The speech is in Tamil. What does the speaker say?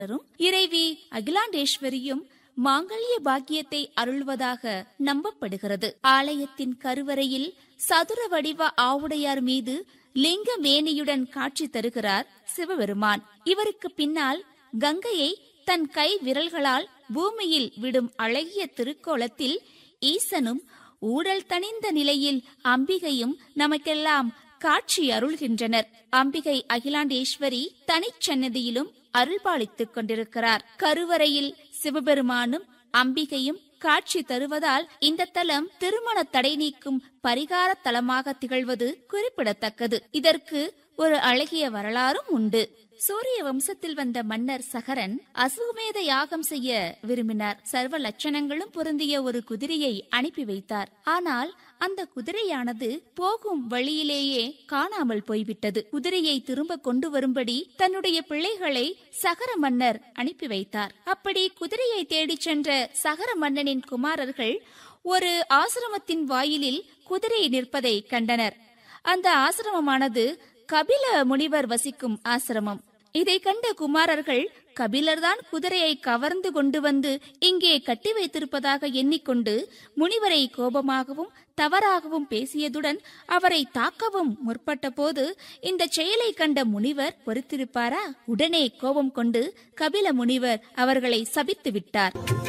ரும் இறைவி அகிலாண்டேஸ்வரியும் மாங்கல்ய பாக்கியத்தை அருள்வதாக நம்பப்படுகிறது ஆலயத்தின் கருவறையில் சதுர வடிவ ஆவுடையார் மீது லிங்க மேனியுடன் காட்சி தருகிறார் சிவபெருமான் இவருக்கு பின்னால் கங்கையை தன் கை விரல்களால் பூமியில் விடும் அழகிய திருக்கோலத்தில் ஈசனும் ஊடல் தணிந்த நிலையில் அம்பிகையும் நமக்கெல்லாம் காட்சி அருள்கின்றனர் அம்பிகை அகிலாண்டேஸ்வரி தனிச்சன்னதியிலும் அருள்பாலித்துக் கொண்டிருக்கிறார் கருவறையில் சிவபெருமானும் அம்பிகையும் காட்சி தருவதால் இந்த தலம் திருமண தடை நீக்கும் பரிகார தலமாக திகழ்வது குறிப்பிடத்தக்கது இதற்கு ஒரு அழகிய வரலாறும் உண்டு சூரிய வம்சத்தில் வந்த மன்னர் சகரன் அசுவமேத யாகம் செய்ய விரும்பினார் சர்வ லட்சணங்களும் பொருந்திய ஒரு குதிரையை அனுப்பி வைத்தார் ஆனால் அந்த குதிரையானது போகும் வழியிலேயே காணாமல் போய்விட்டது குதிரையை திரும்ப கொண்டு வரும்படி தன்னுடைய பிள்ளைகளை சகர மன்னர் அனுப்பி வைத்தார் அப்படி குதிரையை தேடிச் சென்ற சகர மன்னனின் குமாரர்கள் ஒரு ஆசிரமத்தின் வாயிலில் குதிரை நிற்பதை கண்டனர் அந்த ஆசிரமமானது கபில முனிவர் வசிக்கும் ஆசிரமம் இதை கண்ட குமாரர்கள் கபிலர்தான் குதிரையை கவர்ந்து கொண்டு வந்து இங்கே கட்டி வைத்திருப்பதாக எண்ணிக்கொண்டு முனிவரை கோபமாகவும் தவறாகவும் பேசியதுடன் அவரை தாக்கவும் முற்பட்ட போது இந்த செயலை கண்ட முனிவர் பொறுத்திருப்பாரா உடனே கோபம் கொண்டு கபில முனிவர் அவர்களை சபித்து விட்டார்